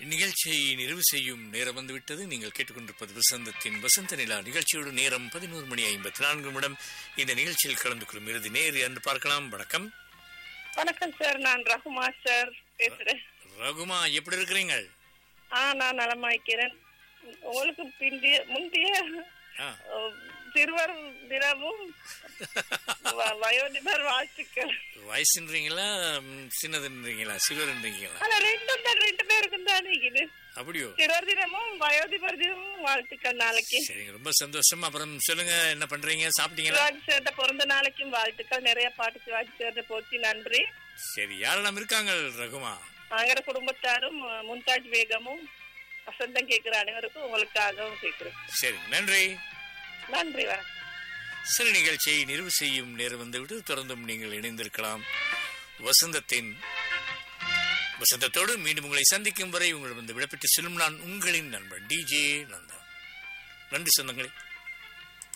இந்நிகழ்ச்சியை நிறைவு செய்யும் நேரம் வந்துவிட்டது நீங்கள் கேட்டுக்கொண்டிருப்பது வசந்தத்தின் வசந்த நிலா நிகழ்ச்சியோடு நேரம் பதினோரு மணி ஐம்பத்தி நான்கு நிமிடம் இந்த நிகழ்ச்சியில் கலந்து கொள்ளும் இறுதி நேர் என்று பார்க்கலாம் வணக்கம் வணக்கம் சார் நான் ரகுமா சார் பேசுறேன் ரகுமா எப்படி இருக்கிறீங்க ஆ நான் நலமாய்க்கிறேன் உங்களுக்கு பிந்திய முந்தைய ஆ. அஹ், சிறுவர் தினமும் வ- வயோதிபர் வாழ்த்துக்கள் வயசுன்றீங்களா ம், சின்னதுன்றீங்களா சிறுவர்ன்றீங்களா ஆனா ரெண்டும் தான் ரெண்டு பேருக்கும் தானே இது அப்படியோ சிறுவர் தினமும் வயோதிபர் தினமும் வாழ்த்துக்கள் நாளைக்கு சரிங்க ரொம்ப சந்தோஷம் அப்புறம் சொல்லுங்க என்ன பண்றீங்க சாப்பிட்டீங்களா சிவாஜி சேர்ந்த பிறந்த நாளைக்கும் வாழ்த்துக்கள் நிறைய பாட்டு சிவாஜி சேர்ந்த போச்சு நன்றி சரி யாரெல்லாம் இருக்காங்க ரகுமா நாங்கிற குடும்பத்தாரும் அஹ், மும்தாஜ் பேகமும் வசந்தம் கேட்கிற அனைவருக்கும் உங்களுக்காகவும் கேட்கிறேன் சரி நன்றி நன்றி வணக்கம் சில நிகழ்ச்சியை நிறைவு செய்யும் நேரம் வந்துவிட்டு தொடர்ந்தும் நீங்கள் இணைந்திருக்கலாம் வசந்தத்தின் வசந்தத்தோடு மீண்டும் உங்களை சந்திக்கும் வரை உங்களிடம் விடப்பட்டு செல்லும் நான் உங்களின் நண்பன் டிஜே நந்தா நன்றி சொந்தங்களே